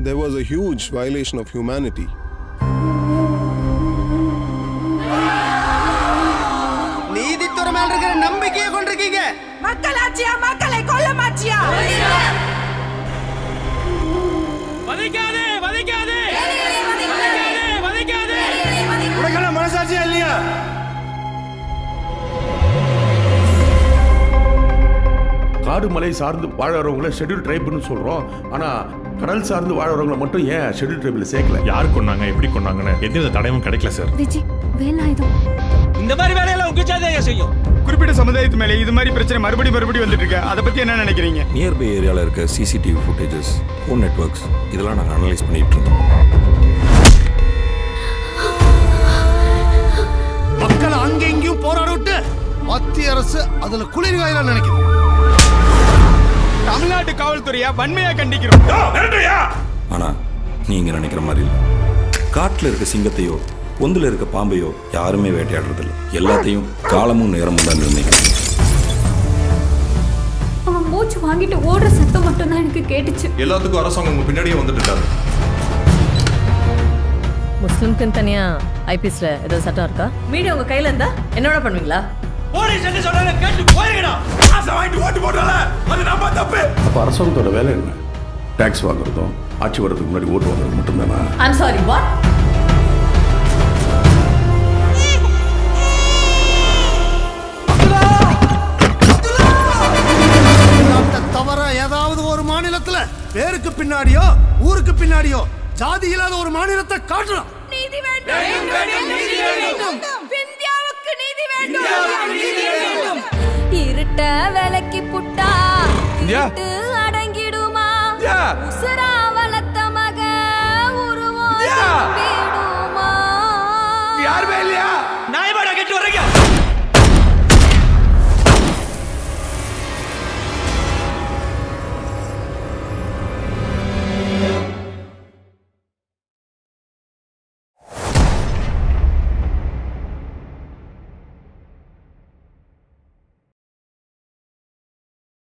there was a huge violation of humanity. நீதித்துறை மேல இருக்கிற நம்பிக்கையை கொண்டிருக்கீங்க மக்களாட்சியா மக்களை கொல்ல மாட்டியா வதைக்காதே வதைக்காதே வதைக்காதே உனக்கெல்லாம் மனசாட்சியா இல்லையா காடு மலை சார்ந்து வாழறவங்கள ஷெட்யூல் ட்ரைப்னு சொல்றோம் ஆனா கடல் சார்ந்து வாழறவங்கள மட்டும் ஏன் ஷெட்யூல் ட்ரைபில் சேர்க்கல யார் கொண்டாங்க எப்படி கொண்டாங்கன்னு எந்தவித தடயமும் கிடைக்கல சார் விஜி வேலாயுதம் இந்த மாதிரி வேலையெல்லாம் உங்க ஜாதியா செய்யும் குறிப்பிட்ட சமுதாயத்து மேலே இது மாதிரி பிரச்சனை மறுபடி மறுபடி வந்துட்டு இருக்கு அதை பத்தி என்ன நினைக்கிறீங்க நியர்பை ஏரியாவில் இருக்க சிசிடிவி ஃபுட்டேஜஸ் ஃபோன் நெட்ஒர்க்ஸ் இதெல்லாம் நாங்கள் அனலைஸ் பண்ணிட்டு இருந்தோம் மக்களை அங்க இங்கேயும் போராட விட்டு மத்திய அரசு அதுல குளிர் காயலாம் நினைக்குது தமிழ்நாட்டு காவல்துறையா வன்மையா கண்டிக்கிறோம் ஆனால் நீங்கள் நினைக்கிற மாதிரி இல்லை காட்டில் இருக்க சிங்கத்தையோ பொந்தில் இருக்க பாம்பையோ யாருமே வேட்டையாடுறதில்ல எல்லாத்தையும் காலமும் நேரமும் தான் நிர்ணயிக்கும் அவன் மூச்சு வாங்கிட்டு ஓடுற சத்தம் மட்டும்தான் எனக்கு கேட்டுச்சு எல்லாத்துக்கும் அரசாங்கம் உங்க பின்னாடியே வந்துட்டு இருக்காரு முஸ்லிம்க்குன்னு தனியா ஐபிஎஸ்ல ஏதோ சட்டம் இருக்கா மீடியா உங்க கையில இருந்தா என்னோட பண்ணுவீங்களா போலீஸ் என்ன சொல்றாங்க கேட்டு போயிருங்கடா அப்போ அரசாங்கத்தோட வேலை என்ன டேக்ஸ் வாங்குறதும் ஆட்சி வர்றதுக்கு முன்னாடி ஓட்டு வாங்குறது மட்டும்தானா ஐம் சாரி வாட் தவிர ஏதாவது ஒரு மாநிலத்துல பேருக்கு பின்னாடியோ ஊருக்கு பின்னாடியோ ஜாதி இல்லாத ஒரு மாநிலத்தை காட்டணும் நீதி வேண்டும் நீதி வேண்டும் விந்தியாவுக்கு நீதி வேண்டும் இருட்ட விலைக்கு புட்டா இருட்டு அடங்கிடுமா உசுரா வளர்த்த மக உருவம் நம்பிடுமா யாருமே இல்லையா நாயமாடா கெட்டு வர்றீங்க